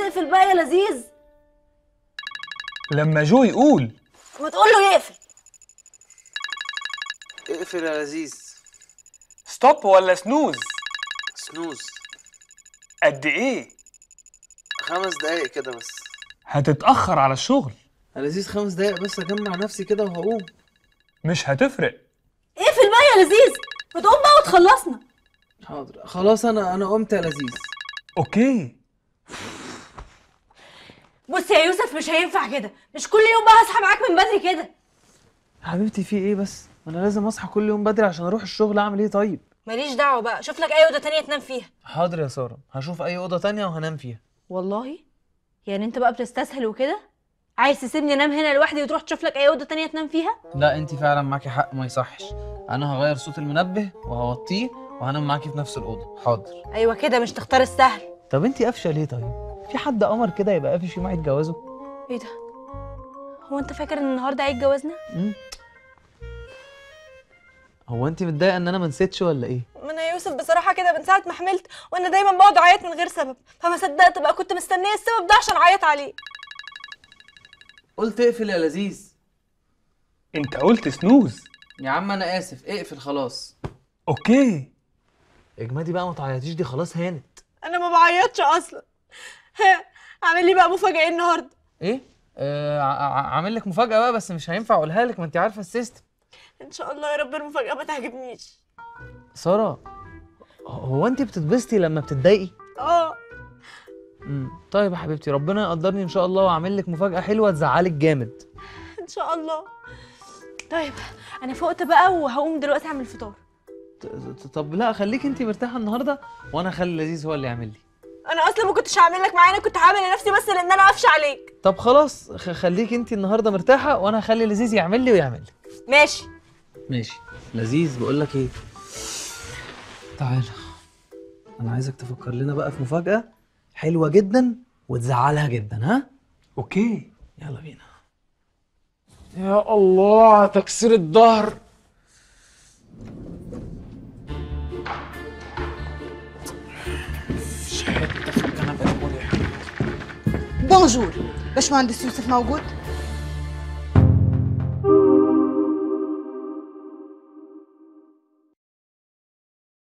اقفل بقى يا لذيذ لما جو يقول ما تقول له يقفل اقفل يا لذيذ ستوب ولا سنوز سنوز قد ايه خمس دقايق كده بس هتتأخر على الشغل يا لذيذ خمس دقايق بس اجمع نفسي كده وهقوم مش هتفرق اقفل بقى يا لذيذ ما تقوم بقى وتخلصنا حاضر خلاص انا انا قمت يا لذيذ اوكي بص يا يوسف مش هينفع كده مش كل يوم بقى هصحى معاك من بدري كده حبيبتي في ايه بس انا لازم اصحى كل يوم بدري عشان اروح الشغل اعمل ايه طيب ماليش دعوه بقى شوف لك اي اوضه تانية تنام فيها حاضر يا ساره هشوف اي اوضه تانية وهنام فيها والله يعني انت بقى بتستسهل وكده عايز تسيبني انام هنا لوحدي وتروح تشوف لك اي اوضه تانية تنام فيها لا انت فعلا معاكي حق ما يصحش انا هغير صوت المنبه وهوطيه وهنام معاكي في نفس الاوضه حاضر ايوه كده مش تختار السهل طب انت قافشه ليه طيب في حد قمر كده يبقى قافش يوم عيد جوازه ايه ده هو انت فاكر ان النهارده عيد جوازنا مم. هو انت متضايقه ان انا ما نسيتش ولا ايه ما انا يا يوسف بصراحه كده من ساعه ما حملت وانا دايما بقعد اعيط من غير سبب فما صدقت بقى كنت مستنيه السبب ده عشان اعيط عليه قلت اقفل يا لذيذ انت قلت سنوز يا عم انا اسف اقفل خلاص اوكي اجمادي بقى ما تعيطيش دي خلاص هانت انا ما بعيطش اصلا ها اعمل لي بقى مفاجاه ايه النهارده ايه آه ع- ع- عامل لك مفاجاه بقى بس مش هينفع اقولها لك ما انت عارفه السيستم ان شاء الله يا رب المفاجاه ما تعجبنيش ساره هو انت بتتبسطي لما بتتضايقي اه امم طيب يا حبيبتي ربنا يقدرني ان شاء الله واعمل لك مفاجاه حلوه تزعلك جامد ان شاء الله طيب انا فقت بقى وهقوم دلوقتي اعمل فطار ط- ط- طب لا خليك انت مرتاحه النهارده وانا اخلي لذيذ هو اللي يعمل لي انا اصلا ما كنتش هعمل لك معايا انا كنت هعمل لنفسي بس لان انا قافشه عليك طب خلاص خ- خليك انت النهارده مرتاحه وانا هخلي لذيذ يعمل لي ويعمل لك ماشي ماشي لذيذ بقول لك ايه تعالى انا عايزك تفكر لنا بقى في مفاجاه حلوه جدا وتزعلها جدا ها اوكي يلا بينا يا الله على تكسير الظهر مفيش حته في الكنبه مريحه بونجور باشمهندس يوسف موجود